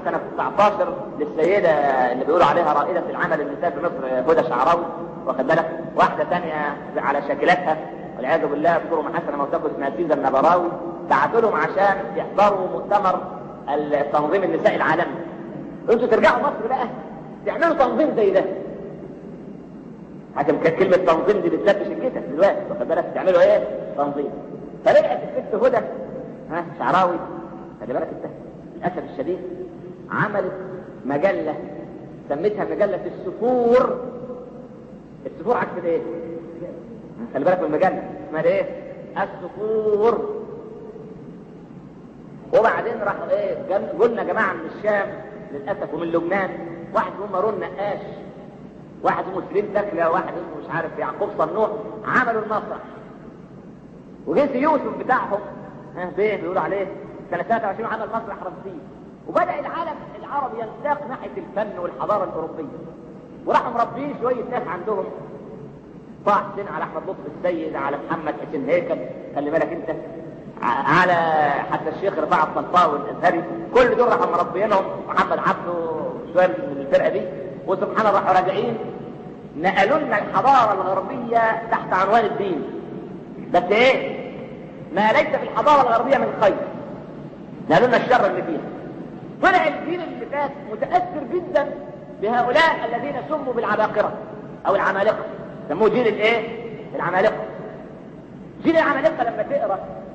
سنة 19 للسيدة اللي بيقولوا عليها رائدة العمل النساء في مصر هدى شعراوي واخد بالك واحدة ثانية على شاكلتها والعياذ بالله اذكروا محسن موتاكم اسمها سيزا النبراوي بعتوا لهم عشان يحضروا مؤتمر التنظيم النسائي العالمي انتوا ترجعوا مصر بقى تعملوا تنظيم زي ده حكم كلمة تنظيم دي بتلبش الكتف دلوقتي واخد بالك تعملوا ايه؟ تنظيم فرجعت الست هدى ها شعراوي خلي بالك انت للاسف الشديد عملت مجلة سميتها مجلة السفور السفور عكس ايه؟ خلي بالك من المجلة اسمها ايه؟ السفور وبعدين راحوا ايه قلنا جماعة من الشام للأسف ومن لبنان واحد هم مارون نقاش واحد اسمه سليم تكلة واحد اسمه مش عارف يعقوب صنوع عملوا المسرح وجيس يوسف بتاعهم ها بيه بيقولوا عليه سنة 23 عمل مسرح رمسيس وبدأ العالم العربي ينساق ناحية الفن والحضارة الأوروبية وراحوا مربين شوية ناس عندهم طه حسين على احمد لطفي السيد على محمد حسين هيكل خلي بالك انت على حتى الشيخ رفاعة الطنطاوي الازهري كل دول راحوا مربينهم محمد عبده شويه من الفرقه دي وسبحان الله راحوا راجعين نقلوا لنا الحضاره الغربيه تحت عنوان الدين بس ايه ما ليس في الحضاره الغربيه من خير نقلوا لنا الشر اللي فيها طلع الجيل اللي فات متاثر جدا بهؤلاء الذين سموا بالعباقره او العمالقه سموه جيل الايه العمالقه جيل العمالقه لما تقرا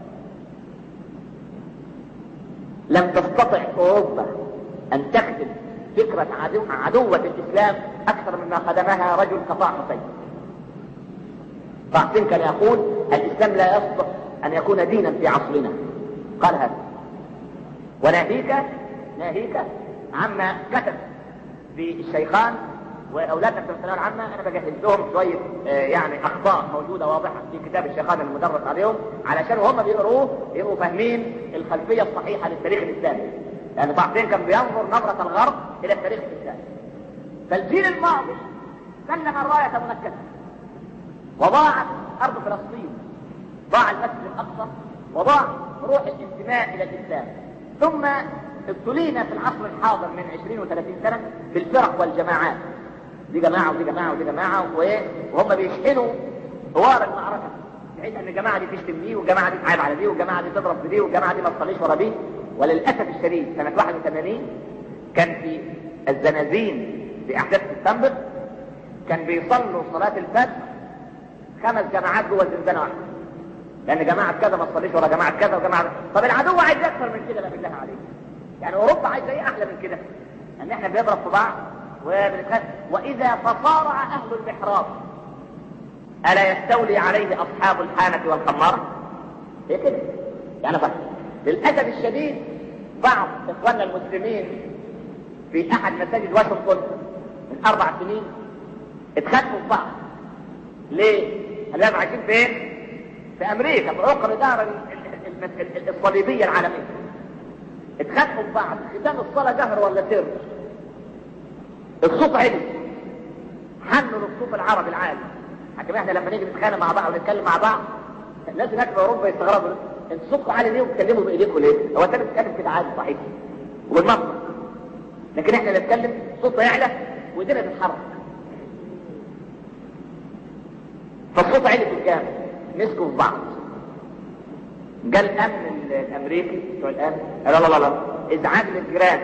لم تستطع اوروبا ان تخدم فكرة عدو عدوة الاسلام اكثر مما خدمها رجل كطاع حسين طاع حسين كان يقول الاسلام لا يصلح ان يكون دينا في عصرنا قال هذا وناهيك ناهيك عما كتب في الشيخان واولادنا في الثانويه العامه انا بجهز لهم شويه آه يعني اخطاء موجوده واضحه في كتاب الشيخان المدرس عليهم علشان هم بيقروه يبقوا فاهمين الخلفيه الصحيحه للتاريخ الاسلامي لان يعني بعضهم كان بينظر نظره الغرب الى التاريخ الاسلامي فالجيل الماضي سلم الرايه منكسه وضاعت ارض فلسطين ضاع المسجد الاقصى وضاع روح الانتماء الى الاسلام ثم ابتلينا في العصر الحاضر من 20 و30 سنه بالفرق والجماعات دي جماعه ودي جماعه ودي جماعه وايه وهم بيشحنوا حوار المعركه بحيث ان الجماعه دي تشتم دي والجماعه دي تعيب على دي والجماعه دي تضرب في دي والجماعه دي ما تصليش ورا دي وللاسف الشديد سنه 81 كان في الزنازين في احداث سبتمبر كان بيصلوا صلاه الفجر خمس جماعات جوه الزنزانه واحده لان جماعه كذا ما تصليش ورا جماعه كذا وجماعه طب العدو عايز اكثر من كده لا بالله عليك يعني اوروبا عايزه ايه احلى من كده ان احنا بنضرب في بعض وبنتخانق واذا تصارع اهل المحراب الا يستولي عليه اصحاب الحانه والخماره هي كده يعني صح للاسف الشديد بعض اخواننا المسلمين في احد مساجد واشنطن من اربع سنين اتخانقوا في بعض ليه؟ هنلاقيهم عايشين فين؟ في امريكا في عقر دار الصليبيه العالميه اتخانقوا في بعض ختام الصلاه جهر ولا سر الصوت عالي حنوا للصوت العربي العالي حكم احنا لما نيجي نتخانق مع بعض ونتكلم مع بعض الناس هناك في اوروبا يستغربوا انتوا صوتكم عالي ليه وبتتكلموا بايديكم ليه؟ هو انت بتتكلم كده عادي صحيح وبالمنطق لكن احنا نتكلم صوتنا يعلى وايدينا تتحرك فالصوت عالي في الكام مسكوا في بعض جاء الامن الامريكي بتوع الامن لا لا لا لا ازعاج للجيران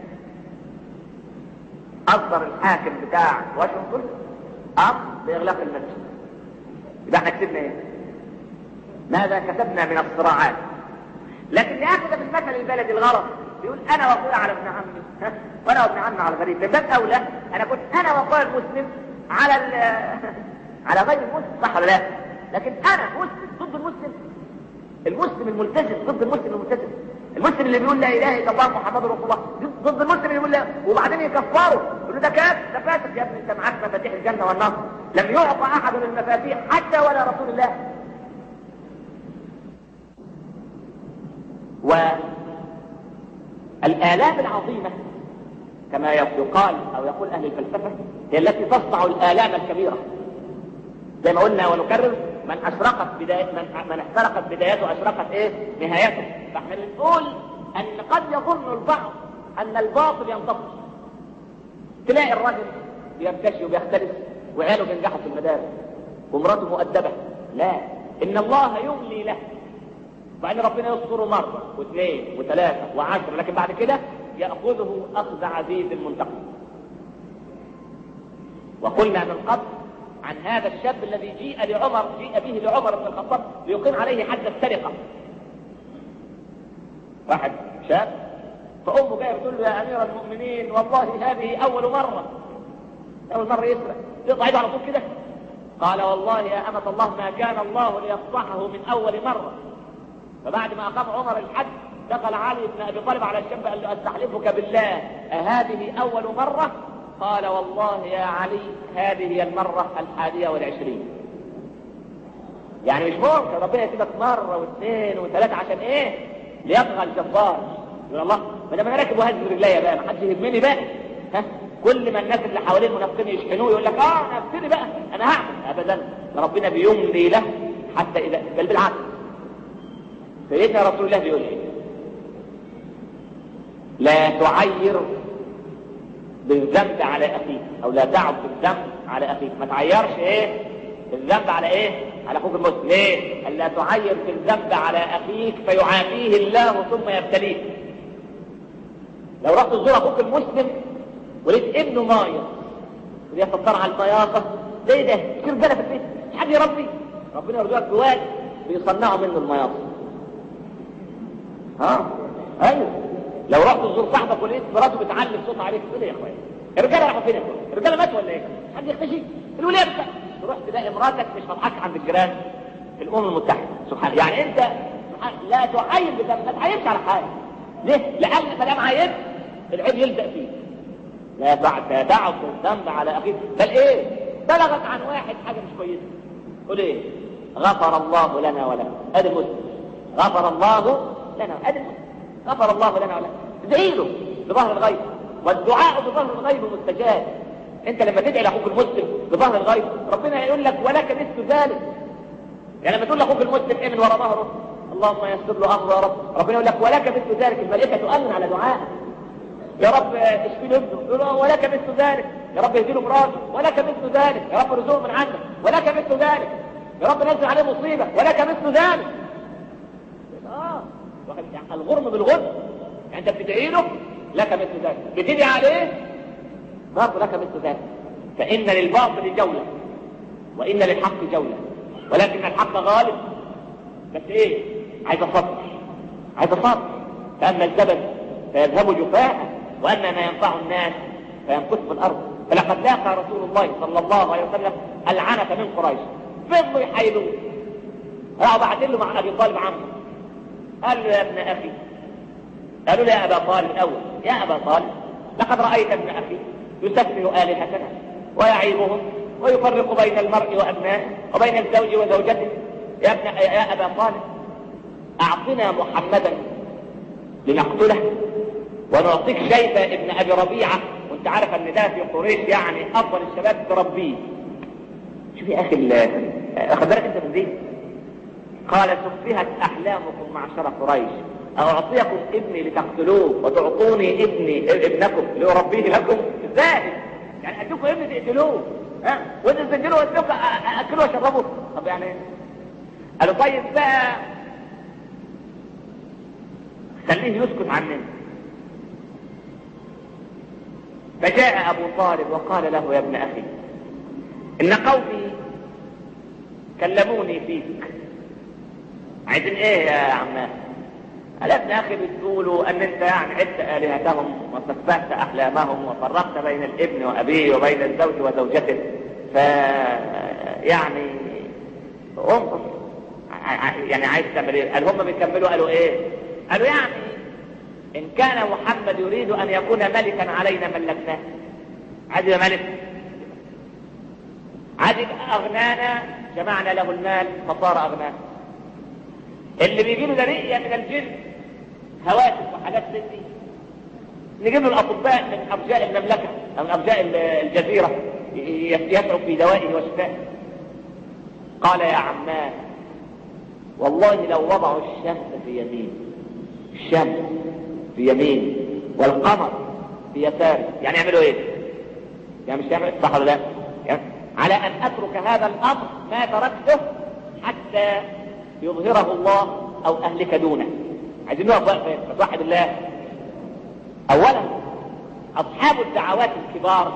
اصدر الحاكم بتاع واشنطن امر باغلاق المسجد يبقى احنا كسبنا ايه ماذا كسبنا من الصراعات لكن لاخذ بالمثل البلدي الغرض يقول انا واخويا على ابن عمي وانا وابن عمي على الغريب من باب اولى انا كنت انا واخويا المسلم على على غير المسلم صح ولا لا لكن انا مسلم ضد المسلم المسلم الملتزم ضد المسلم الملتزم المسلم اللي بيقول لا اله الا الله محمد رسول الله ضد المسلم اللي بيقول لا وبعدين يكفره يقول له ده كافر ده فاسق يا ابني انت معاك مفاتيح الجنه والنار لم يعطى احد المفاتيح حتى ولا رسول الله والآلام العظيمة كما يقال أو يقول أهل الفلسفة هي التي تصنع الآلام الكبيرة زي ما قلنا ونكرر من أشرقت بداية من, من احترقت بدايته أشرقت إيه نهايته فاحنا بنقول أن قد يظن البعض ان الباطل ينتصر تلاقي الراجل بيرتشي وبيختلف وعياله بينجحوا في المدارس ومراته مؤدبه لا ان الله يملي له وبعدين ربنا يذكره مره واثنين وثلاثه وعشره لكن بعد كده ياخذه اخذ عزيز منتقم وقلنا من قبل عن هذا الشاب الذي جيء لعمر جيء به لعمر بن الخطاب ليقيم عليه حد السرقه واحد شاب فامه جايه بتقول له يا امير المؤمنين والله هذه اول مره اول مره يسرق يطلع يده على طول كده قال والله يا امه الله ما كان الله ليفضحه من اول مره فبعد ما اقام عمر الحد دخل علي بن ابي طالب على الشاب قال له استحلفك بالله أهذه اول مره قال والله يا علي هذه هي المره الحاديه والعشرين يعني مش ممكن ربنا يسيبك مره واثنين وثلاثه عشان ايه ليطغى الجبار يقول الله ما دام انا راكب وهز رجليا بقى ما حدش يهمني بقى ها كل ما الناس اللي حواليه منافقين يشحنوه يقول لك اه انا ابتدي بقى انا هعمل ابدا ده ربنا بيملي له حتى اذا بل بالعكس سيدنا رسول الله بيقول ايه لا تعير بالذنب على اخيك او لا تعب بالذنب على اخيك ما تعيرش ايه الذنب على ايه على اخوك المسلم ليه الا تعير في الذنب على اخيك فيعافيه الله ثم يبتليك لو رحت تزور اخوك المسلم ولقيت ابنه مايص ويفكر على المياصه ده ايه ده كتير رجاله في البيت مش حد يربي ربنا يرزقك بواد بيصنعوا منه المياصه ها ايوه لو رحت تزور صاحبك ولقيت مراته بتعلم صوت عليك تقول يا اخويا الرجاله راحوا فين يا اخويا الرجاله ماتوا ولا ايه حد يختشي الولاد بتاع تروح تلاقي مراتك مش مضحك عند الجيران في الامم المتحده سبحان يعني انت سبحان لا تعاين بذنب ما تعاينش على حاجه ليه؟ لان ما دام عاينت العيب يلزق فيك لا لا تعب الذنب على اخيك بل ايه؟ بلغت عن واحد حاجه مش كويسه قول ايه؟ غفر الله لنا ولكم ادي المسلم غفر الله لنا ادي المسلم غفر الله لنا ولكم ادعي له بظهر الغيب والدعاء بظهر الغيب مستجاب انت لما تدعي لاخوك المسلم بظهر الغيب ربنا يقول لك ولك مثل ذلك يعني لما تقول لاخوك المسلم ايه من ورا ظهره اللهم يسر له امره يا رب ربنا يقول لك ولك مثل ذلك الملائكه تؤمن على دعائك يا رب اشفي له ابنه يقول له ولك مثل ذلك يا رب اهدي له مراته ولك مثل ذلك يا رب رزقه من عندك ولك مثل ذلك يا رب نزل عليه مصيبه ولك مثل ذلك اه يعني الغرم بالغرم يعني انت بتدعي له لك مثل ذلك بتدعي عليه برضه لك مثل ذلك فان للباطل جوله وان للحق جوله ولكن الحق غالب بس ايه عايز صبر عايز صبر فاما الزبد فيذهب جفاء واما ما ينفع الناس فيمكث في الارض فلقد لاقى رسول الله صلى الله عليه وسلم العنة من قريش فضلوا يحايلوه راحوا بعتين له مع ابي طالب عمه قال له يا ابن اخي قالوا له يا ابا طالب الاول يا ابا طالب لقد رايت ابن اخي يسفه الهتنا ويعيبهم ويفرق بين المرء وابنائه وبين الزوج وزوجته يا ابن يا ابا طالب اعطنا محمدا لنقتله ونعطيك شيبه ابن ابي ربيعه وانت عارف ان ده في قريش يعني افضل الشباب تربيه شوف يا اخي اخد بالك انت من دي قال سفهت احلامكم معشر قريش اعطيكم ابني لتقتلوه وتعطوني ابني ابنكم لاربيه لكم ازاي يعني اديكم ابني تقتلوه ها وانتوا تسجلوا واديكم اكلوه واشربوه طب يعني قالوا طيب بقى خليه يسكت عننا فجاء ابو طالب وقال له يا ابن اخي ان قومي كلموني فيك عايزين ايه يا عماه قال ابن اخي بتقولوا ان انت يعني عدت الهتهم وسفهت احلامهم وفرقت بين الابن وابيه وبين الزوج وزوجته ف يعني انظر يعني عايز تعمل ايه؟ قال هم بيكملوا قالوا ايه؟ قالوا يعني ان كان محمد يريد ان يكون ملكا علينا ملكناه عايز يبقى ملك عايز يبقى اغنانا جمعنا له المال فصار اغنانا اللي بيجي له ده رئيه من الجن هواتف وحاجات من دي نجيب له الاطباء من ارجاء المملكه او من ارجاء الجزيره يسعوا في دوائه وشفائه قال يا عماه والله لو وضعوا الشمس في يمين الشمس في يمين والقمر في يساري يعني يعملوا ايه يعني مش يعمل صح ولا لا يعني على ان اترك هذا الامر ما تركته حتى يظهره الله او اهلك دونه عايزين نقف توحد الله اولا اصحاب الدعوات الكبار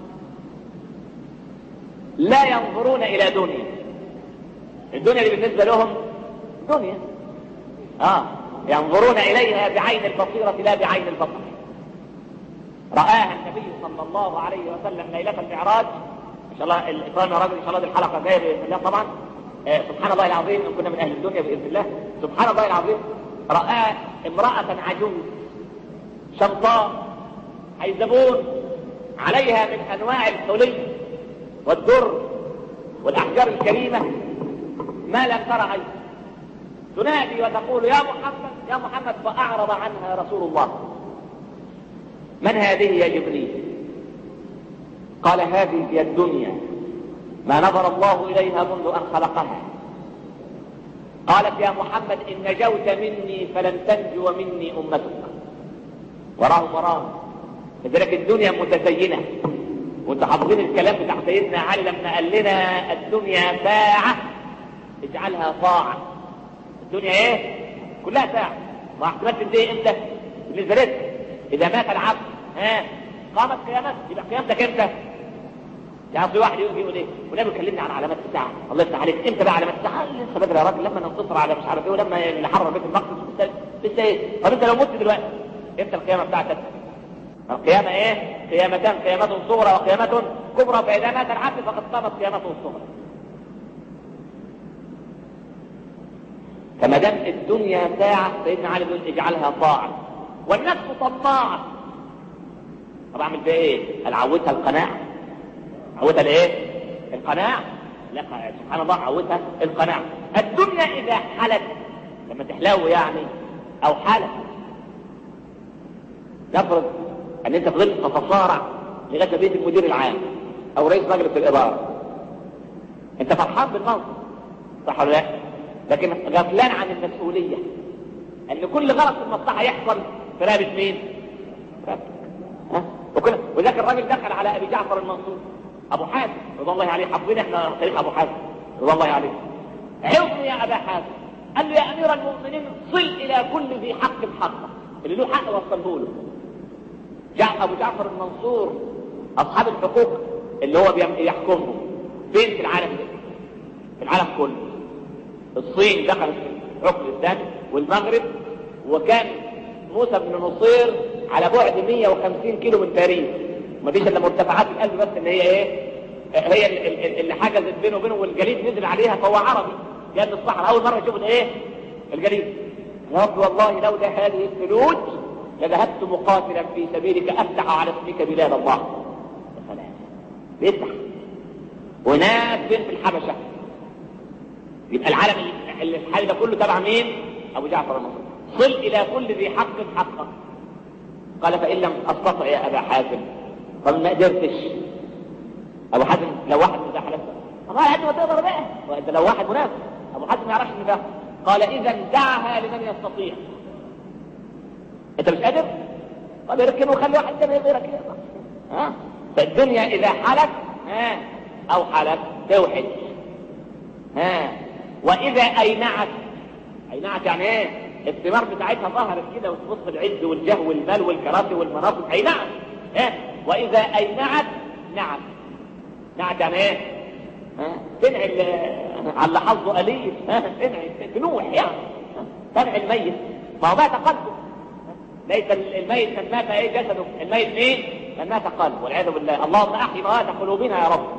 لا ينظرون الى دنيا الدنيا اللي بالنسبه لهم دنيا اه ينظرون اليها بعين البصيره لا بعين البصر رآها النبي صلى الله عليه وسلم ليلة المعراج إن شاء الله الإسراء والمعراج إن شاء الله دي الحلقة جاية بإذن الله طبعا آه سبحان الله العظيم إن كنا من أهل الدنيا بإذن الله سبحان الله العظيم رأى امرأة عجوز شمطاء حيزبون عليها من أنواع الحلي والدر والأحجار الكريمة ما لم تر عين تنادي وتقول يا محمد يا محمد فأعرض عنها رسول الله من هذه يا جبريل قال هذه هي الدنيا ما نظر الله إليها منذ أن خلقها قالت يا محمد إن نجوت مني فلن تنجو مني أمتك وراهم وراهم لذلك الدنيا متزينة وانتوا حافظين الكلام بتاع سيدنا علي لما قال لنا الدنيا ساعة اجعلها طاعة الدنيا ايه؟ كلها ساعة ما احتمال تنتهي امتى؟ بالنسبة لك إذا مات العبد ها قامت قيامته يبقى قيامتك امتى؟ يعني في واحد يجي يقول ايه؟ والنبي كلمني عن علامات الساعة الله يفتح عليك امتى بقى علامات الساعة؟ لسه بدري يا راجل لما ننتصر على مش عارف ايه ولما اللي حرر بيت المقدس لسه لسه ايه؟ طب انت لو مت دلوقتي امتى القيامة بتاعتك؟ القيامة ايه؟ قيامتان قيامة صغرى وقيامة كبرى فإذا مات العبد فقد قامت قيامته الصغرى. فما دام الدنيا ساعة سيدنا علي بيقول اجعلها طاعة والنفس طماعة طب اعمل فيها ايه؟ هل عودها القناعة؟ عودها الايه؟ القناعة؟ لا سبحان الله عودها القناعة. الدنيا إذا حلت لما تحلو يعني أو حلت نفرض ان انت فضلت تتصارع لغايه بيت المدير العام او رئيس مجلس الاداره انت فرحان بالموقف صح ولا لا؟ لكن غفلان عن المسؤوليه ان كل غلط في المصلحه يحصل في رقبه مين؟ ها؟ وكل وذاك الراجل دخل على ابي جعفر المنصور ابو حازم رضي الله عليه حافظين احنا تاريخ ابو حازم رضي الله عليه عظني يا ابا حازم قال له يا امير المؤمنين صل الى كل ذي حق حقه اللي له حق وصله له جاء ابو جعفر المنصور اصحاب الحقوق اللي هو يحكمهم فين في العالم ده في العالم كله الصين دخلت في الحكم الاسلامي والمغرب وكان موسى بن نصير على بعد 150 كيلو من باريس ما فيش الا مرتفعات القلب بس اللي هي ايه هي اللي حجزت بينه وبينه والجليد نزل عليها فهو عربي جاء من الصحراء اول مره يشوف ايه الجليد يا رب والله لولا هذه الثلوج لذهبت مقاتلا في سبيلك افتح على اسمك بلاد الله يا سلام بيفتح وناس فين في الحبشه يبقى العالم اللي الحال ده كله تبع مين؟ ابو جعفر المنصور صل الى كل ذي حق حقه قال فان لم استطع يا ابا حازم قال ما قدرتش ابو حازم لو واحد من ده حلفت والله قد ما تقدر بقى وانت لو واحد منافق ابو حازم ما يعرفش ان ده قال اذا دعها لمن يستطيع انت مش قادر طب يركن وخلي واحد تاني غيرك يقدر ها فالدنيا اذا حلت ها او حلت توحد ها واذا اينعت اينعت يعني ايه الثمار بتاعتها ظهرت كده وتبص العز والجه والمال والكراسي والمناصب اينعت ها واذا اينعت نعت نعت يعني ايه ها تنعي على حظه اليف ها تنعي تنوح يعني تنعي الميت ما هو مات قلبه ليس الميت من مات ايه جسده الميت مين من مات قلبه والعياذ بالله اللهم احي موات قلوبنا يا رب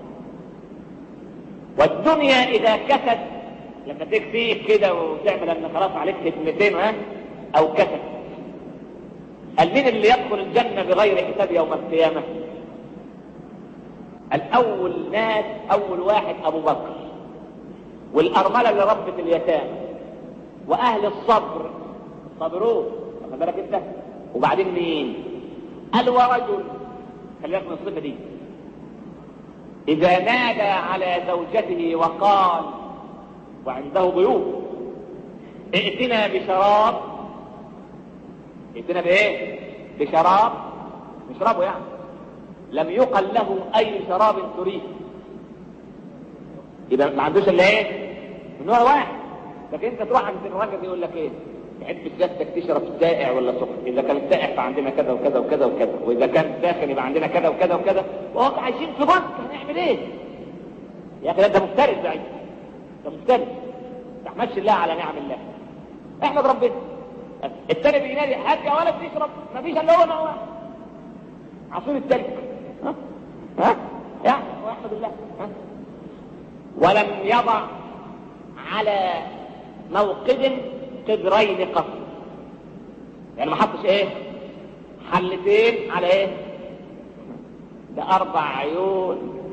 والدنيا اذا كست لما تكفيك كده وتعمل ان خلاص عليك خدمتين ها او كست قال مين اللي يدخل الجنة بغير حساب يوم القيامة الأول ناس أول واحد أبو بكر والأرملة اللي ربت اليتامى وأهل الصبر صبروه واخد بالك أنت وبعدين مين؟ قال ورجل خلي بالك من الصفة دي إذا نادى على زوجته وقال وعنده ضيوف ائتنا بشراب ائتنا بايه بشراب يشربه يعني لم يقل له اي شراب تريد يبقى ما عندوش الا ايه نوع واحد لكن انت تروح عند الراجل يقول لك ايه تحب سيادتك تشرب سائع ولا سخن اذا كان سائع فعندنا كذا وكذا وكذا وكذا واذا كان ساخن يبقى عندنا كذا وكذا وكذا وهو عايشين في بنك هنعمل ايه يا اخي انت مفترس بعيد انت مفترس ما تحمدش الله على نعم الله احمد ربنا التاني بينادي حاجه ولا بتشرب ما فيش الا هو نوع واحد عصير التلج ها ها يعني واحمد الله ها ولم يضع على موقد قدرين قط يعني ما حطش ايه حلتين على ايه ده اربع عيون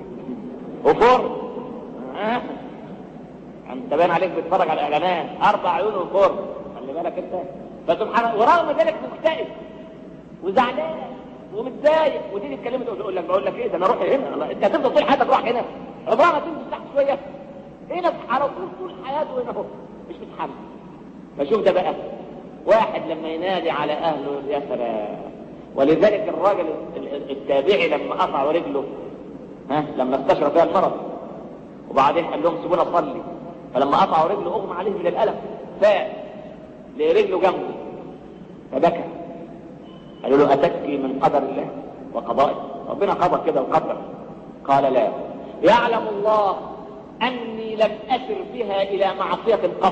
وفر ها انت باين عليك بتتفرج على الاعلانات اربع عيون وفر خلي بالك انت فسبحان ورغم ذلك مكتئب وزعلان ومتضايق ودي اللي اتكلمت تقول لك بقول لك ايه ده انا اروح هنا انت هتفضل طول حياتك روح هنا عمرها ما تنزل تحت شويه هنا على طول طول حياته هنا اهو مش متحمل فشوف ده بقى واحد لما ينادي على اهله يا سلام ولذلك الراجل التابعي لما قطعوا رجله ها لما استشرى فيها المرض وبعدين قال لهم سيبونا اصلي فلما قطعوا رجله اغمى عليه من الالم فاق لرجله جنبه فبكى قالوا له اتكي من قدر الله وقضائه ربنا قضى كده وقدر قال لا يعلم الله اني لم اسر بها الى معصيه قط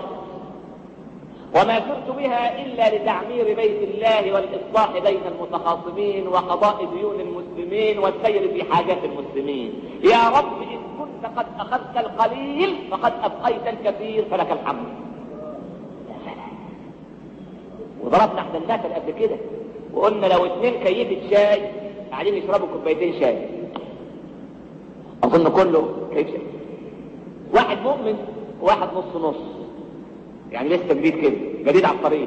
وما سرت بها إلا لتعمير بيت الله والإصلاح بين المتخاصمين وقضاء ديون المسلمين والسير في حاجات المسلمين يا رب إن كنت قد أخذت القليل فقد أبقيت الكثير فلك الحمد يا سلام وضربنا احنا المثل قبل كده وقلنا لو اثنين كيفة شاي قاعدين يشربوا كوبايتين شاي أظن كله كيف شاي واحد مؤمن وواحد نص نص يعني لسه جديد كده جديد على الطريق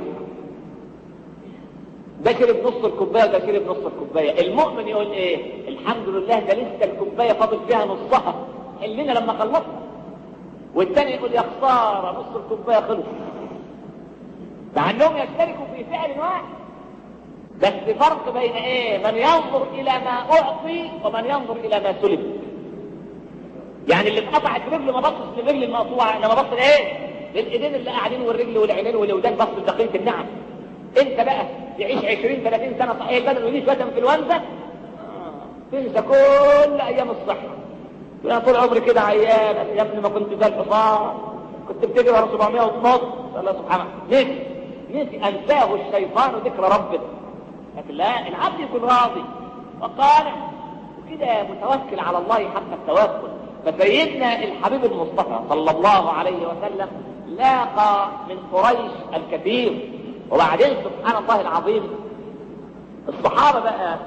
ده شرب نص الكوبايه ده شرب نص الكوبايه المؤمن يقول ايه الحمد لله ده لسه الكوبايه فاضل فيها نصها حلنا لما خلصنا والتاني يقول يا خساره نص الكوبايه خلص مع انهم يشتركوا في فعل واحد بس فرق بين ايه من ينظر الى ما اعطي ومن ينظر الى ما سلب يعني اللي اتقطعت رجله ما بصش للرجل المقطوعه انما بص لايه للايدين اللي قاعدين والرجل والعينين والودان بص لدقيقه النعم انت بقى تعيش 20 30 سنه صحيح البدن ودي شويه انفلونزا تنسى كل ايام الصحه انا طول عمري كده عيان يا ابني ما كنت زي الحصان كنت بتجري ورا 700 ونص الله سبحانه نسي نسي انساه الشيطان ذكر ربه لكن لا العبد يكون راضي وقانع وكده متوكل على الله حق التوكل فسيدنا الحبيب المصطفى صلى الله عليه وسلم لاقى من قريش الكثير وبعدين سبحان الله العظيم الصحابة بقى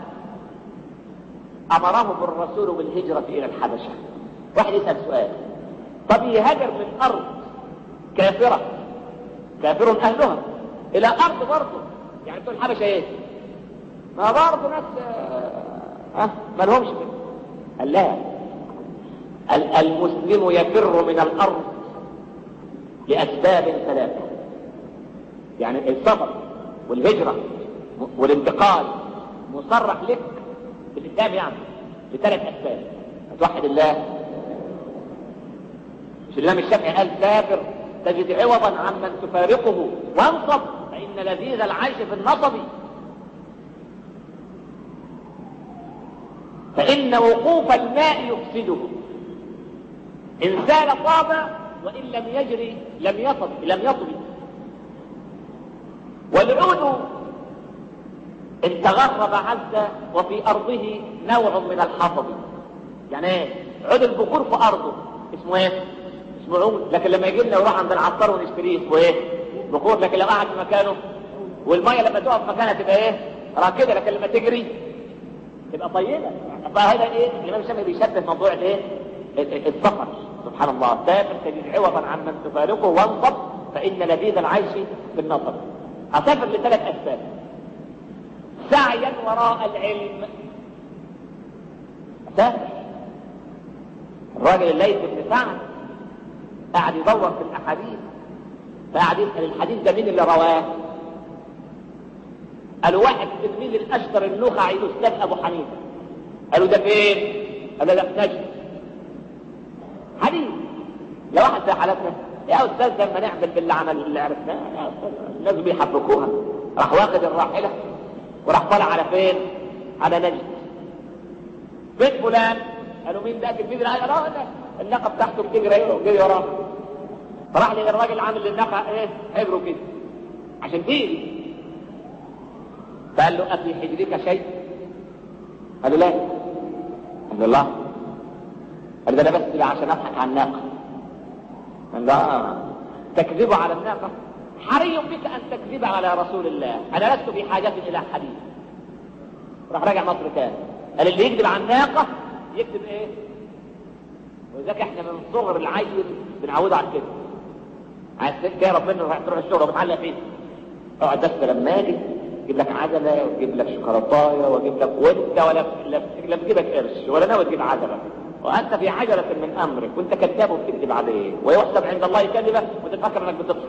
أمرهم الرسول بالهجرة إلى الحبشة واحد يسأل سؤال طب يهاجر من أرض كافرة كافر أهلها إلى أرض برضه يعني بتقول الحبشة إيه؟ ما برضه ناس ها أه ما لهمش قال لا المسلم يفر من الأرض لأسباب ثلاثة يعني السفر والهجرة والانتقال مصرح لك في الإسلام يعني لثلاث أسباب توحد الله مش الإمام الشافعي قال سافر تجد عوضا عمن تفارقه وانصب فإن لذيذ العيش في النصب فإن وقوف الماء يفسده إن سال طاب وإن لم يجري لم يطب لم يطب والعود إن تغرب عز وفي أرضه نوع من الحطب يعني ايه عود البخور في أرضه اسمه ايه اسمه عود لكن لما يجي لنا ويروح عند العطار ونشتريه اسمه ايه بخور لكن لو قعد في مكانه والميه لما تقف مكانها تبقى ايه راكده لكن لما تجري تبقى طيبه فهذا ايه الامام الشافعي بيشبه موضوع الايه السفر سبحان الله سافر تجد عوضا عمن تفارقه وانصب فان لذيذ العيش في النصب اسافر لثلاث اسباب سعيا وراء العلم اسافر الراجل الليث بن سعد قاعد يدور في الاحاديث فقعد يسال الحديث ده مين اللي رواه قالوا واحد في تلميذ الاشطر النخعي الاستاذ ابو حنيفه قالوا ده فين؟ قال له لا نجد حديث لو واحد زي حالتنا يا استاذ لما نعمل باللي عمل اللي عرفناه يا استاذ الناس بيحبكوها راح واخد الراحله وراح طالع على فين؟ على نجد فين فلان؟ قالوا مين ده تلميذ الاشطر الناقه بتاعته بتجري وجري وراه فراح لي الراجل عامل للناقه ايه؟ حبره كده عشان تيجي فقال له أفي حجرك شيء قال له لا قال له الله قال ده انا بس عشان اضحك على الناقه قال لا تكذب على الناقه حري بك ان تكذب على رسول الله انا لست في حاجه الى حديث راح راجع مصر تاني قال اللي يكذب على الناقه يكذب ايه ولذلك احنا من صغر العيل بنعوده على الكذب عايز تهرب منه وراح تروح الشغل وبتعلق فيه اقعد بس لما اجي اجيب لك عجله واجيب لك شوكولاتايه واجيب لك وانت ولا لا بتجيبك قرش ولا ناوي تجيب عجله وانت في عجله من امرك وانت كذاب وبتكذب عليه ويحسب عند الله كذبه وتفكر انك بتضحك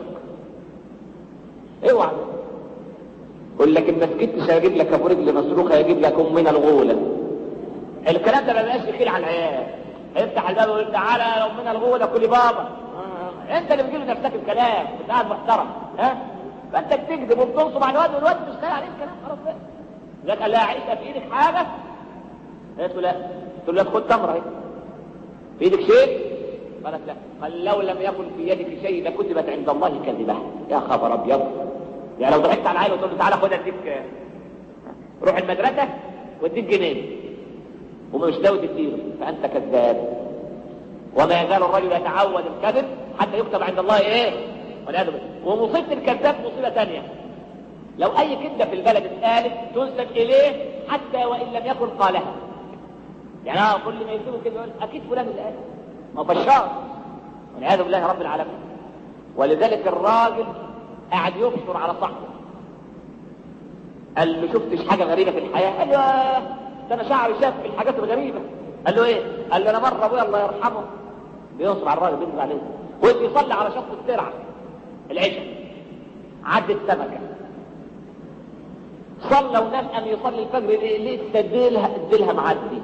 اوعى يقول لك ان ما سكتش هيجيب لك ابو رجل مسروخه هيجيب لك امنا الغوله الكلام ده ما بقاش يخيل على العيال افتح الباب ويقول تعالى يا امنا الغوله كلي بابا آه. انت اللي بتجيب لنفسك الكلام انت قاعد محترم ها فانت بتكذب وبتنصب على الواد والواد مش خايف عليك الكلام خلاص بقى لك قال لها عيسى في ايدك حاجه قالت له لا قلت له خد تمره اهي في ايدك شيء قالت لا قال لو لم يكن في يدك شيء لكتبت عند الله كذبه يا خبر ابيض يعني لو ضحكت على العيل وتقول له تعالى خد اديك روح المدرسه واديك جنيه ومش ناوي تديله فانت كذاب وما يزال الرجل يتعود الكذب حتى يكتب عند الله ايه والعياذ بالله ومصيبه الكذاب مصيبه ثانيه لو اي كذبه في البلد اتقالت تنسب اليه حتى وان لم يكن قالها يعني اه كل ما يكتبوا كده يقول اكيد فلان اللي قال ما هو بشار والعياذ بالله رب العالمين ولذلك الراجل قاعد يبشر على صاحبه قال له شفتش حاجه غريبه في الحياه قال له آه ده انا شعري شاف في الحاجات الغريبه قال له ايه قال له انا مره ابويا الله يرحمه بينصب على الراجل بينزل عليه وانت يصلي على شط الترعه العشاء عدت سمكه صلى ونام قام يصلي الفجر لسه ديلها ديلها معدي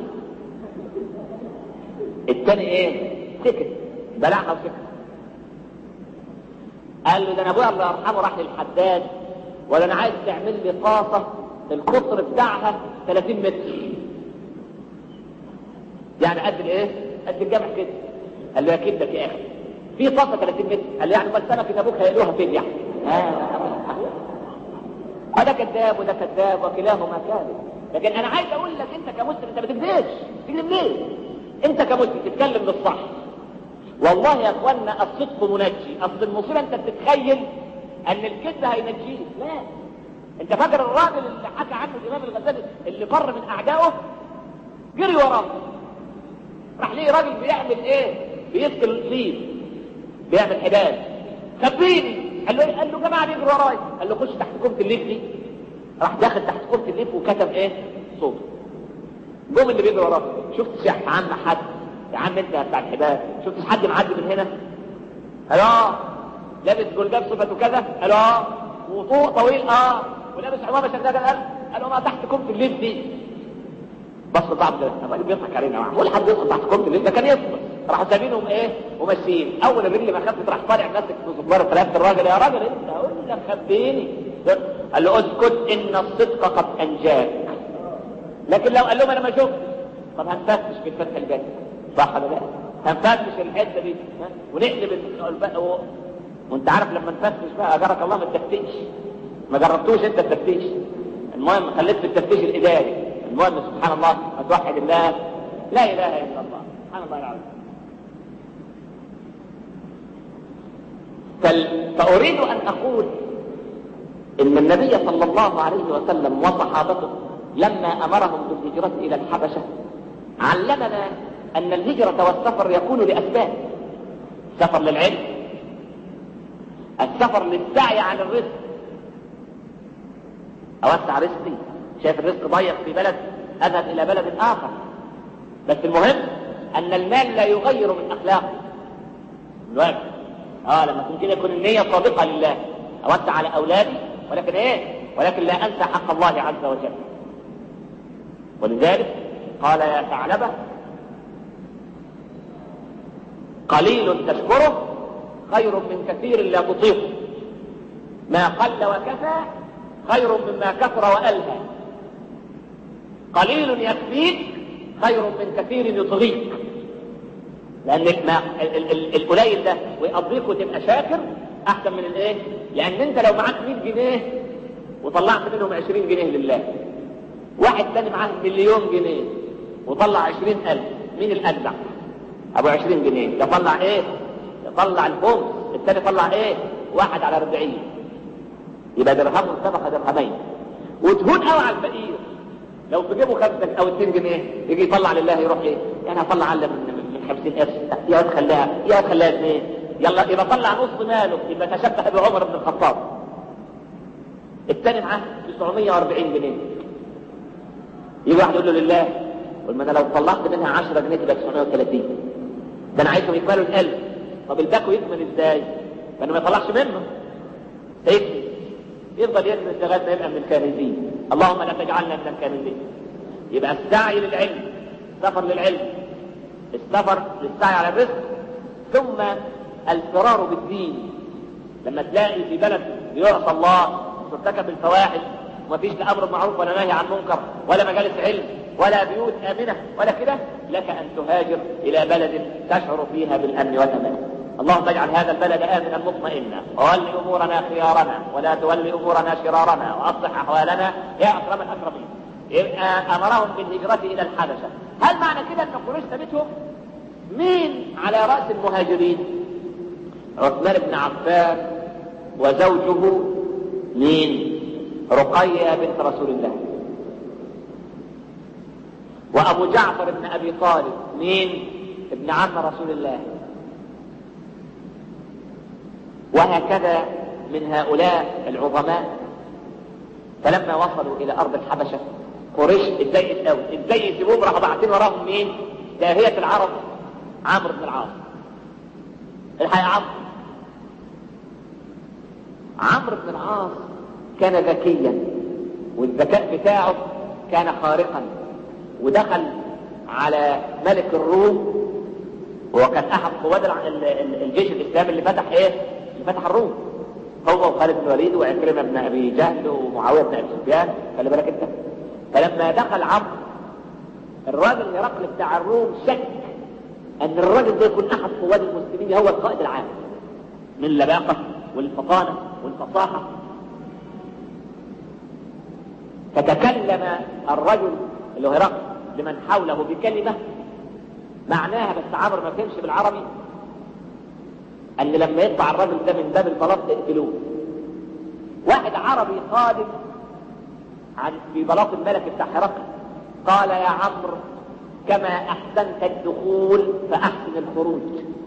التاني ايه سكت بلعها وسكت قال له ده انا ابويا الله يرحمه راح للحداد ولا انا عايز تعمل لي قاصه القطر بتاعها 30 متر يعني قد الايه قد الجامع كده قال له اكيد لك يا اخي في طاسه 30 متر قال له يعني امال سمكه ابوك هيقلوها فين يعني آه. ده كذاب وده كذاب وكلاهما كاذب لكن انا عايز اقول لك انت كمسلم انت ما تكذبش تكذب ليه انت كمسلم تتكلم بالصح والله يا اخوانا الصدق منجي اصل المصيبه انت بتتخيل ان الكذب هينجيك لا انت فاكر الراجل اللي حكى عنه الامام الغزالي اللي فر من اعدائه جري وراه راح ليه راجل بيعمل ايه بيسكن الطيب بيعمل حبال خبيني قال له ايه قال له جماعه بيجروا ورايا قال له خش تحت كومه الليف دي راح داخل تحت كومه الليف وكتب ايه صوته جم اللي بيجروا وراه شفت يا عم حد يا عم انت بتاع الحبال شفت حد معدي من هنا قال اه لابس جلباب صفته كذا قال اه وطوق طويل اه ولابس عمامه شداده قال قال ما تحت كومه الليف دي بص بعض ده الراجل بيضحك علينا معقول حد يدخل تحت كومه الليف ده كان يصبر راحوا سابينهم ايه وماشيين اول الرجل ما خفت راح طالع ماسك في صباره ثلاثه الراجل يا راجل انت اقول لك خبيني قال له اسكت ان الصدق قد انجاك لكن لو قال لهم انا ما شفتش طب هنفتش في الفتح الجاي صح ولا لا؟ هنفتش الحته دي ها؟ ونقلب البقى و... وانت عارف لما نفتش بقى اجرك الله ما تفتش ما جربتوش انت التفتيش المهم خليت في التفتيش الاداري المهم سبحان الله ما توحد الله لا اله الا الله سبحان الله العظيم فأريد أن أقول إن النبي صلى الله عليه وسلم وصحابته لما أمرهم بالهجرة إلى الحبشة علمنا أن الهجرة والسفر يكون لأسباب سفر للعلم السفر للسعي عن الرزق أوسع رزقي شايف الرزق ضيق في بلد أذهب إلى بلد آخر بس المهم أن المال لا يغير من أخلاقه الواجب اه لما تكون كده يكون النية صادقة لله أوسع على أولادي ولكن إيه ولكن لا انسى حق الله عز وجل ولذلك قال يا ثعلبه قليل تشكره خير من كثير لا تطيقه ما قل وكفى خير مما كثر والهى قليل يكفيك خير من كثير يطغيك لان ما القليل ده ويقضيك وتبقى شاكر احسن من الايه لان انت لو معاك 100 جنيه وطلعت منهم 20 جنيه لله واحد تاني معاه مليون جنيه وطلع 20000 مين الاجدع ابو 20 جنيه يطلع ايه يطلع الفوز الثاني طلع ايه واحد على 40 يبقى درهم سبق درهمين وتهون قوي على الفقير لو في جيبه خمسة او 2 جنيه يجي يطلع لله يروح ايه يعني هطلع على من من 50 قرش يا واد خليها يا واد خليها اثنين يلا يبقى طلع نص ماله يبقى تشبه بعمر بن الخطاب الثاني معاه 940 جنيه يجي واحد يقول له لله قل ما انا لو طلعت منها 10 جنيه تبقى 930 ده انا عايزهم يكملوا ال1000 طب الباقي يكمل ازاي؟ لانه ما يطلعش منه سيكمل يفضل يكمل لغايه ما يبقى من الكارثين اللهم لا تجعلنا من الكاملين يبقى السعي للعلم السفر للعلم السفر للسعي على الرزق ثم الفرار بالدين لما تلاقي في بلد بيعصى الله وترتكب الفواحش ومفيش لا امر معروف ولا نهي عن منكر ولا مجالس علم ولا بيوت امنه ولا كده لك ان تهاجر الى بلد تشعر فيها بالامن والامان اللهم اجعل هذا البلد امنا مطمئنا وول امورنا خيارنا ولا تول امورنا شرارنا واصلح احوالنا يا اكرم الاكرمين يبقى امرهم بالهجره الى الحبشه هل معنى كده ان قريش سابتهم مين على راس المهاجرين عثمان بن عفان وزوجه مين رقية بنت رسول الله وابو جعفر بن ابي طالب مين ابن عم رسول الله وهكذا من هؤلاء العظماء فلما وصلوا الى ارض الحبشه قريش اتضايقت قوي ازاي يسيبوهم راحوا باعتين وراهم مين؟ داهيه العرب عمرو بن العاص الحقيقه عمرو عمرو بن العاص كان ذكيا والذكاء بتاعه كان خارقا ودخل على ملك الروم هو كان احد قواد الجيش الاسلامي اللي فتح ايه؟ اللي فتح الروم هو وخالد بن الوليد وعكرمه بن ابي جهل ومعاويه بن ابي سفيان خلي بالك انت فلما دخل عمرو الراجل هرقل بتاع الروم شك ان الراجل ده يكون احد قواد المسلمين هو القائد العام من اللباقه والفطانه والفصاحه فتكلم الرجل اللي هو هرقل لمن حوله بكلمه معناها بس عمرو ما فهمش بالعربي ان لما يطلع الرجل ده من باب البلاط اقتلوه واحد عربي قادم عن في بلاط الملك بتاع هرقل قال يا عمرو كما احسنت الدخول فاحسن الخروج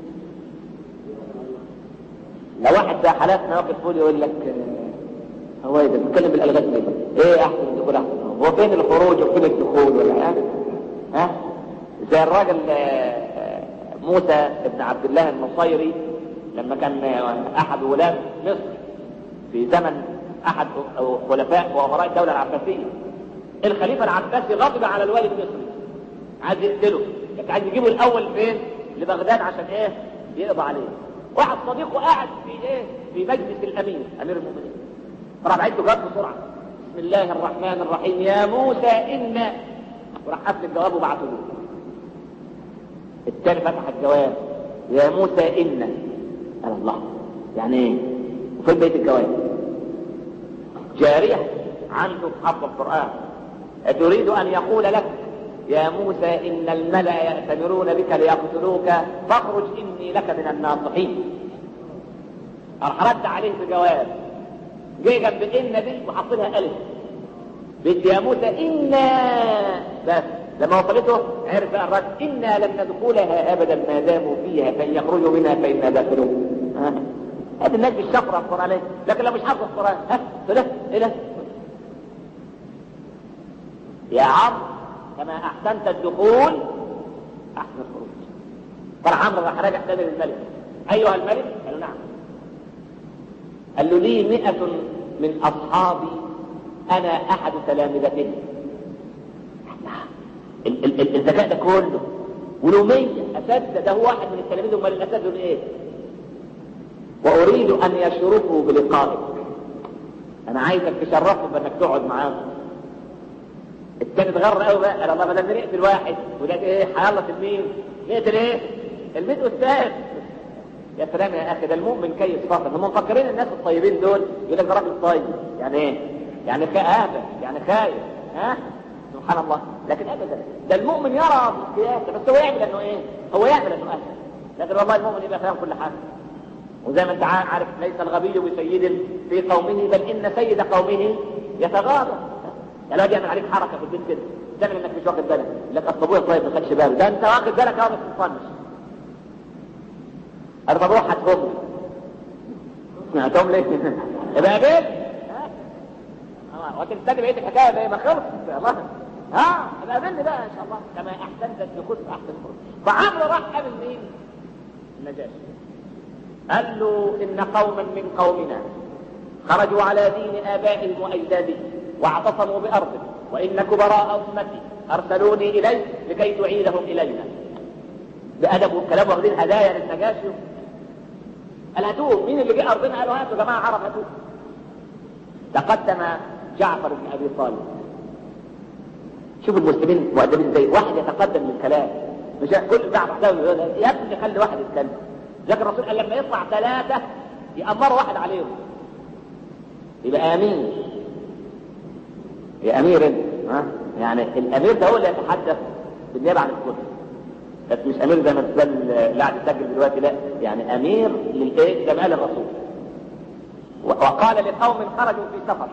لو واحد زي حالاتنا واقف فوق يقول لك هو ايه ده بيتكلم بالالغاز ليه؟ ايه احسن الدخول احسن هو فين الخروج وفين الدخول ولا ها؟ ها؟ زي الراجل موسى بن عبد الله النصيري لما كان احد ولاة مصر في زمن احد خلفاء وامراء الدوله العباسيه الخليفه العباسي غضب على الوالي المصري عايز يقتله لكن عايز يجيبه الاول فين؟ لبغداد عشان ايه؟ يقضى عليه واحد صديقه قاعد في ايه؟ في مجلس الامير امير المؤمنين فراح بعت له جواب بسرعه بسم الله الرحمن الرحيم يا موسى إنا وراح قفل الجواب وبعته له الثاني فتح الجواب يا موسى إنا قال الله يعني ايه وفين بيت الجواب جارية عنده حفظ القرآن تريد أن يقول لك يا موسى إن الملأ يأتمرون بك ليقتلوك فاخرج إني لك من الناصحين راح رد عليه بجواب جه جنب إن دي وحط لها ألف بدي يا موسى إنا بس لما وصلته عرف بقى الرد إنا لن ندخلها أبدا ما داموا فيها فإن يخرجوا منها فإنا داخلون هذه الناس بالشفرة القرآن عليه لكن لو مش حافظ القرآن ها ده إيه ده يا عمرو كما أحسنت الدخول أحسن الخروج قال عمرو راح راجع تاني للملك أيها الملك قال له نعم قال له لي مئة من أصحابي انا احد تلامذته ال- ال- ال- الذكاء ده كله ولو 100 اساتذه ده هو واحد من التلاميذ امال الاساتذه دول ايه؟ واريد ان يشرفوا بلقائك انا عايزك تشرفهم بانك تقعد معاهم التاني اتغر قوي بقى قال الله بدل ما نقتل واحد وده ايه هيخلص المين؟ نقتل ايه؟ الميت والثالث يا سلام يا اخي ده المؤمن كيس فاطر هم مفكرين الناس الطيبين دول يقول لك ده راجل طيب يعني ايه؟ يعني كآبة يعني خايف ها؟ سبحان الله لكن ابدا ده المؤمن يرى في السياسه بس هو يعمل انه ايه؟ هو يعمل انه اسد لكن والله المؤمن يبقى فاهم كل حاجه وزي ما انت عارف ليس الغبي بسيد في قومه بل ان سيد قومه يتغاضى يعني لو يعمل عليك حركه في البيت كده تعمل انك مش واخد بالك يقول لك اصل ابويا طيب ما خدش باله ده انت واخد بالك اهو بس مطنش انا طب روح هاتهم لي هاتهم ليه؟ يبقى قابل وانت مستني بقيه الحكايه زي ما خلص الله ها يبقى قابلني بقى ان شاء الله كما احسنت الدخول فاحسن الخروج فعمرو راح قابل مين؟ النجاشي قال له ان قوما من قومنا خرجوا على دين ابائهم واجدادهم واعتصموا بارضك وان كبراء امتي ارسلوني اليك لكي تعيدهم الينا بادب والكلام واخدين هدايا للنجاشي قال هاتوه مين اللي جه ارضنا قالوا هاتوا يا جماعه عرب هاتوه تقدم جعفر بن ابي طالب شوف المسلمين مؤدبين ازاي واحد يتقدم للكلام مش كل جعفر ده يقول يا ابني خلي واحد يتكلم لكن الرسول قال لما يطلع ثلاثه يأمروا واحد عليهم يبقى امين يا امير انت ها يعني الامير ده هو اللي يتحدث بالنيابه عن الكل بس مش امير زي ما تقول اللي قاعد يسجل دلوقتي لا يعني امير للايه جمال الرسول وقال لقوم خرجوا في سفر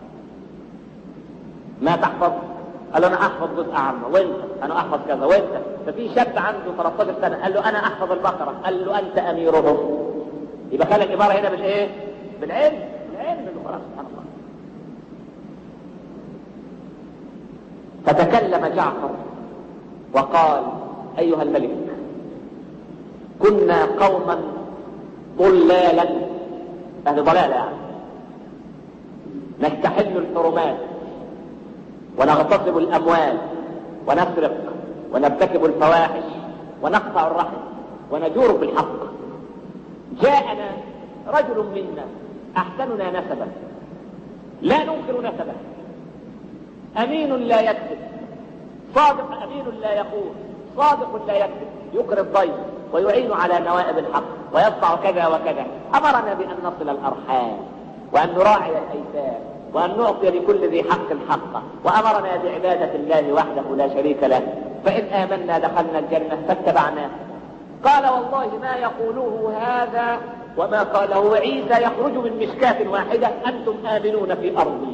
ما تحفظ قال له انا احفظ جزء عامه وانت انا احفظ كذا وانت ففي شاب عنده 13 سنه قال له انا احفظ البقره قال له انت اميرهم يبقى خلى الاماره هنا بالايه؟ بالعلم بالعلم بالقران سبحان الله فتكلم جعفر وقال ايها الملك كنا قوما ضلالا اهل ضلاله يعني نستحل الحرمات ونغتصب الاموال ونسرق ونرتكب الفواحش ونقطع الرحم ونجور بالحق جاءنا رجل منا احسننا نسبا لا ننكر نسبه امين لا يكذب صادق امين لا يقول صادق لا يكذب يقري الضيف ويعين على نوائب الحق ويصنع كذا وكذا امرنا بان نصل الارحام وان نراعي الايتام وأن نعطي لكل ذي حق حقه وأمرنا بعبادة الله وحده لا شريك له فإن آمنا دخلنا الجنة فاتبعناه قال والله ما يقوله هذا وما قاله عيسى يخرج من مشكاة واحدة أنتم آمنون في أرضي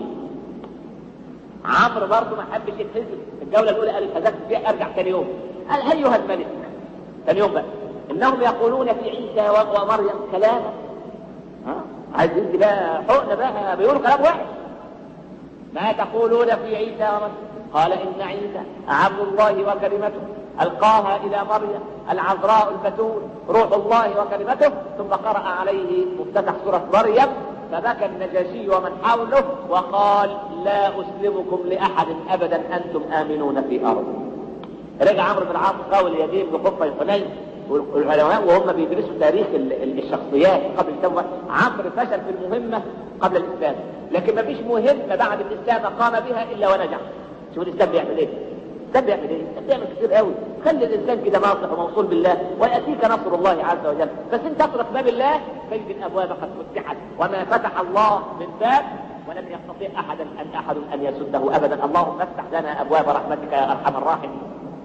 عمرو برضه ما حبش يتهزم الجولة الأولى قال اتهزمت فيها أرجع ثاني يوم قال أيها الملك ثاني يوم بقى إنهم يقولون في عيسى ومريم كلاما ها عايز يدي بقى حقن بقى بيقولوا كلام وحش ما تقولون في عيسى ومريم قال إن عيسى عبد الله وكلمته ألقاها إلى مريم العذراء البتول روح الله وكلمته ثم قرأ عليه مفتتح سورة مريم فبكى النجاشي ومن حوله وقال لا أسلمكم لأحد أبدا أنتم آمنون في أرض رجع عمرو بن العاص قول يزيد بخفة الحنين والعلماء وهم بيدرسوا تاريخ الشخصيات قبل الإسلام عمرو فشل في المهمة قبل الإسلام لكن ما فيش مهمة بعد الإسلام قام بها إلا ونجح شوف الإسلام بيعمل إيه الإسلام بيعمل إيه الإسلام بيعمل كتير قوي خلي الإنسان كده ناصح وموصول بالله ويأتيك نصر الله عز وجل بس أنت تطرق باب الله تجد الأبواب قد فتحت وما فتح الله من باب ولم يستطيع أحدا أن أحد أن يسده أبدا اللهم افتح لنا أبواب رحمتك يا أرحم الراحمين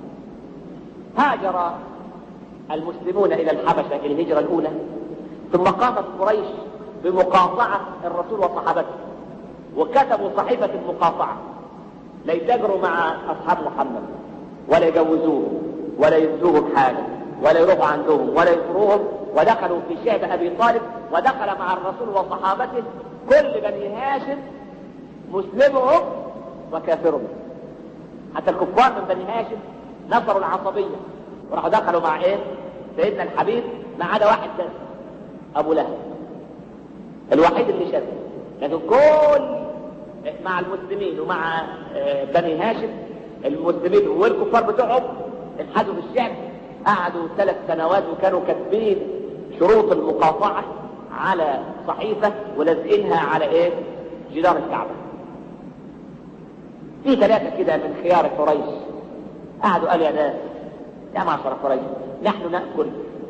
هاجر المسلمون إلى الحبشة إلى الهجرة الأولى ثم قامت قريش بمقاطعة الرسول وصحابته وكتبوا صحيفة المقاطعة لا يتاجروا مع أصحاب محمد ولا يجوزوهم ولا ينزوهم حاجة ولا يروحوا عندهم ولا يزوروهم ودخلوا في شعب أبي طالب ودخل مع الرسول وصحابته كل بني هاشم مسلمهم وكافرهم حتى الكفار من بني هاشم نصروا العصبية وراحوا دخلوا مع ايه سيدنا الحبيب ما عدا واحد بس ابو لهب الوحيد اللي شد لكن كل مع المسلمين ومع بني هاشم المسلمين والكفار بتوعهم انحازوا في الشعب قعدوا ثلاث سنوات وكانوا كاتبين شروط المقاطعة على صحيفة ولازقينها على ايه جدار الكعبة في ثلاثة كده من خيار قريش قعدوا قالوا يا ناس يا معشر قريش نحن نأكل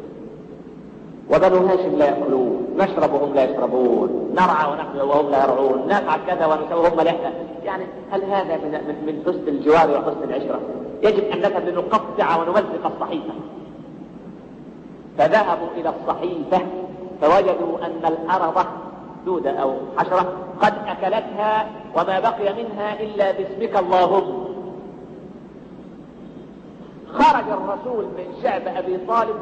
وبنو هاشم لا يأكلون نشرب وهم لا يشربون نرعى ونحن وهم لا يرعون نفعل كذا ونسوي وهم لا يعني هل هذا من من, من حسن الجوار وحسن العشرة يجب أن نذهب لنقطع ونمزق الصحيفة فذهبوا إلى الصحيفة فوجدوا أن الأرض دودة أو حشرة قد أكلتها وما بقي منها إلا باسمك اللهم خرج الرسول من شعب أبي طالب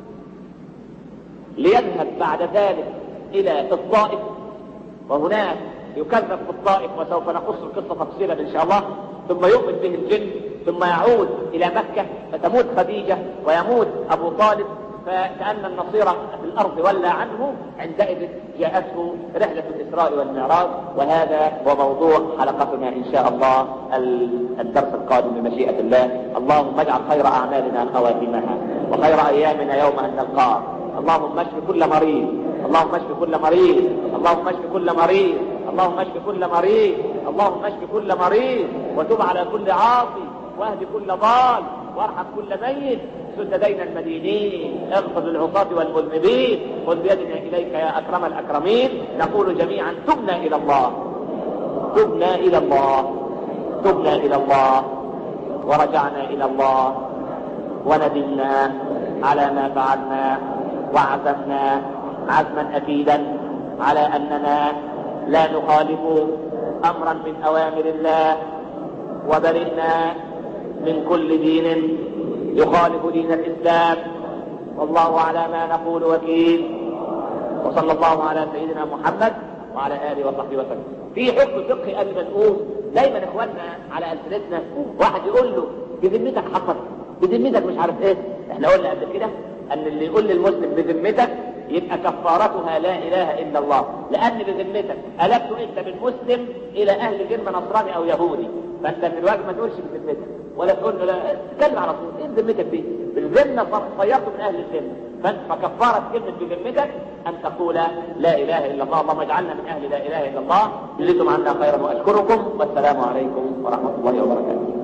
ليذهب بعد ذلك إلى الطائف وهناك يكذب في الطائف وسوف نقص القصة تفصيلا إن شاء الله ثم يؤمن به الجن ثم يعود إلى مكة فتموت خديجة ويموت أبو طالب فكأن النصير في الأرض ولى عنه عندئذ جاءته رحلة الإسراء والمعراج وهذا هو موضوع حلقتنا إن شاء الله الدرس القادم بمشيئة الله اللهم اجعل خير أعمالنا خواتمها وخير أيامنا يوم أن نلقاك اللهم اشف كل مريض اللهم اشف كل مريض اللهم اشف كل مريض اللهم اشف كل مريض اللهم اشف كل مريض وتب على كل عاصي واهد كل ضال وارحم كل ميت سد دين المدينين اغفر للعصاة والمذنبين خذ بيدنا اليك يا اكرم الاكرمين نقول جميعا تبنا الى الله تبنا الى الله تبنا الى الله ورجعنا الى الله وندمنا على ما فعلنا وعزمنا عزما اكيدا على اننا لا نخالف امرا من اوامر الله وبرئنا من كل دين يخالف دين الاسلام والله على ما نقول وكيل وصلى الله على سيدنا محمد وعلى اله وصحبه وسلم في حكم فقهي قبل ما نقول دايما اخواننا على السنتنا واحد يقول له بذمتك حصل بذمتك مش عارف ايه احنا قلنا قبل كده ان اللي يقول للمسلم بذمتك يبقى كفارتها لا اله الا الله لان بذمتك قلبت انت من مسلم الى اهل ذمه نصراني او يهودي فانت من الواجب ما تقولش بذمتك ولا تقول له لا اتكلم على طول ايه ذمتك دي بالذمه صيرت من اهل الذمه فكفاره كلمه بذمتك ان تقول لا اله الا الله اللهم اجعلنا من اهل لا اله الا الله جزيتم عنا خيرا واشكركم والسلام عليكم ورحمه الله وبركاته